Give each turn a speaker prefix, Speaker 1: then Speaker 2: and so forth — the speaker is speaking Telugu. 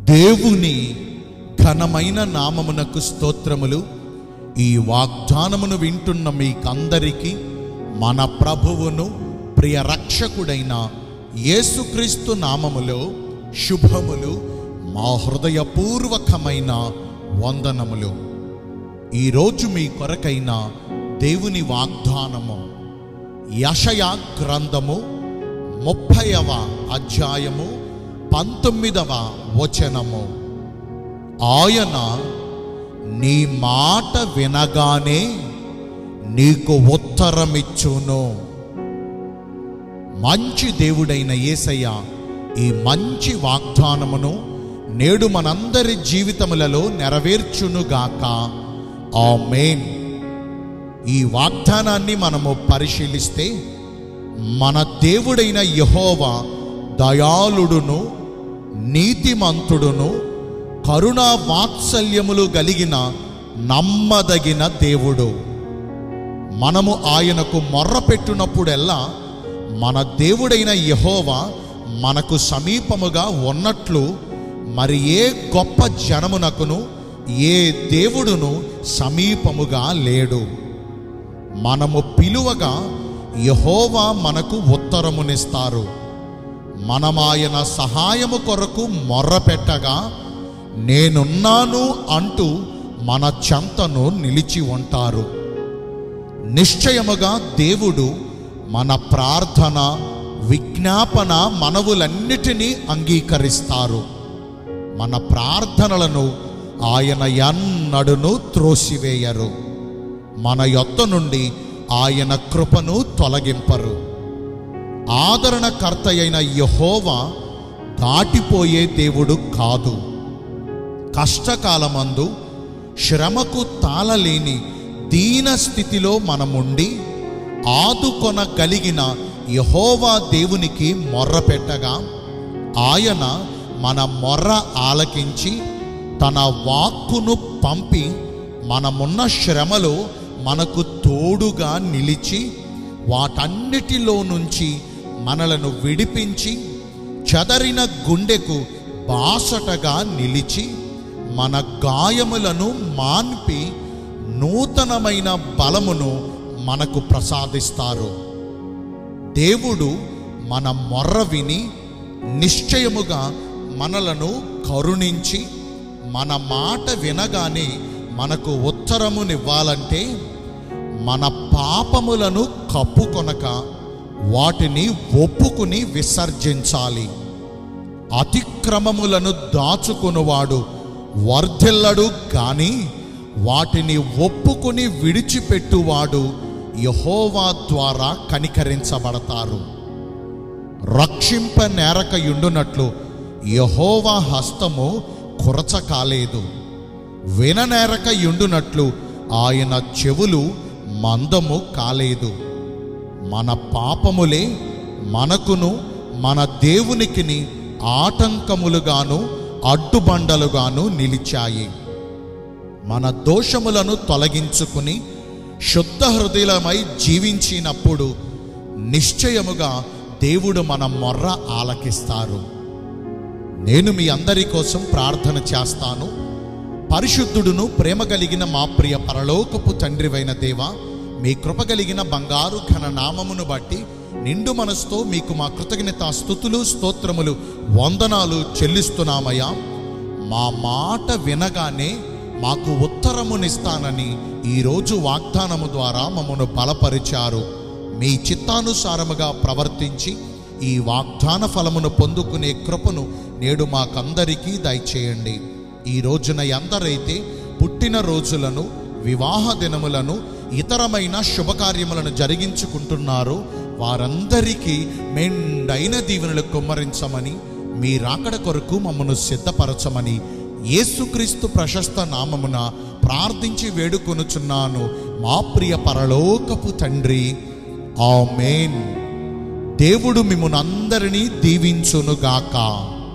Speaker 1: దేవుని ఘనమైన నామమునకు స్తోత్రములు ఈ వాగ్దానమును వింటున్న మీకందరికీ మన ప్రభువును ప్రియ రక్షకుడైన యేసుక్రీస్తు నామములో శుభములు మా హృదయపూర్వకమైన వందనములు ఈరోజు మీ కొరకైన దేవుని వాగ్దానము యషయా గ్రంథము ముప్పైవ అధ్యాయము పంతొమ్మిదవ వచనము ఆయన నీ మాట వినగానే నీకు ఉత్తరమిచ్చును మంచి దేవుడైన యేసయ్య ఈ మంచి వాగ్దానమును నేడు మనందరి జీవితములలో నెరవేర్చునుగాక ఆమేన్ ఈ వాగ్దానాన్ని మనము పరిశీలిస్తే మన దేవుడైన యహోవా దయాళుడును నీతిమంతుడును కరుణా వాత్సల్యములు కలిగిన నమ్మదగిన దేవుడు మనము ఆయనకు మొర్ర పెట్టునప్పుడెల్లా మన దేవుడైన యహోవా మనకు సమీపముగా ఉన్నట్లు మరి ఏ గొప్ప జనమునకును ఏ దేవుడును సమీపముగా లేడు మనము పిలువగా యహోవా మనకు ఉత్తరమునిస్తారు మనమాయన సహాయము కొరకు మొర్రపెట్టగా నేనున్నాను అంటూ మన చెంతను నిలిచి ఉంటారు నిశ్చయముగా దేవుడు మన ప్రార్థన విజ్ఞాపన మనవులన్నిటినీ అంగీకరిస్తారు మన ప్రార్థనలను ఆయన ఎన్నడును త్రోసివేయరు మన యొద్ద నుండి ఆయన కృపను తొలగింపరు ఆదరణకర్త అయిన యహోవా దాటిపోయే దేవుడు కాదు కష్టకాలమందు శ్రమకు తాళలేని దీన స్థితిలో మనముండి ఆదుకొనగలిగిన యహోవా దేవునికి మొర్ర పెట్టగా ఆయన మన మొర్ర ఆలకించి తన వాక్కును పంపి మనమున్న శ్రమలో మనకు తోడుగా నిలిచి వాటన్నిటిలో నుంచి మనలను విడిపించి చదరిన గుండెకు బాసటగా నిలిచి మన గాయములను మాన్పి నూతనమైన బలమును మనకు ప్రసాదిస్తారు దేవుడు మన మొర్ర విని నిశ్చయముగా మనలను కరుణించి మన మాట వినగానే మనకు ఉత్తరమునివ్వాలంటే మన పాపములను కప్పుకొనక వాటిని ఒప్పుకుని విసర్జించాలి అతిక్రమములను దాచుకునివాడు వర్ధిల్లడు గాని వాటిని ఒప్పుకుని విడిచిపెట్టువాడు యహోవా ద్వారా కనికరించబడతారు రక్షింప నేరకయుండునట్లు యహోవా హస్తము కురచ కాలేదు విననేరకయుండునట్లు ఆయన చెవులు మందము కాలేదు మన పాపములే మనకును మన దేవునికిని ఆటంకములుగాను అడ్డుబండలుగాను నిలిచాయి మన దోషములను తొలగించుకుని శుద్ధ హృదయమై జీవించినప్పుడు నిశ్చయముగా దేవుడు మన మొర్ర ఆలకిస్తారు నేను మీ అందరి కోసం ప్రార్థన చేస్తాను పరిశుద్ధుడును ప్రేమ కలిగిన మా ప్రియ పరలోకపు తండ్రివైన దేవ మీ కృప కలిగిన బంగారు ఘన నామమును బట్టి నిండు మనసుతో మీకు మా కృతజ్ఞత స్థుతులు స్తోత్రములు వందనాలు చెల్లిస్తున్నామయ్యా మా మాట వినగానే మాకు ఉత్తరమునిస్తానని ఈరోజు వాగ్దానము ద్వారా మమ్మను బలపరిచారు మీ చిత్తానుసారముగా ప్రవర్తించి ఈ వాగ్దాన ఫలమును పొందుకునే కృపను నేడు మాకందరికీ దయచేయండి ఈ రోజున ఎందరైతే పుట్టిన రోజులను వివాహ దినములను ఇతరమైన శుభకార్యములను జరిగించుకుంటున్నారో వారందరికీ మెండైన దీవెనలు కుమ్మరించమని మీ రాకడ కొరకు మమ్మను సిద్ధపరచమని యేసుక్రీస్తు ప్రశస్త నామమున ప్రార్థించి వేడుకొనుచున్నాను మా ప్రియ పరలోకపు తండ్రి ఆమేన్ దేవుడు మిమ్మునందరినీ దీవించునుగాక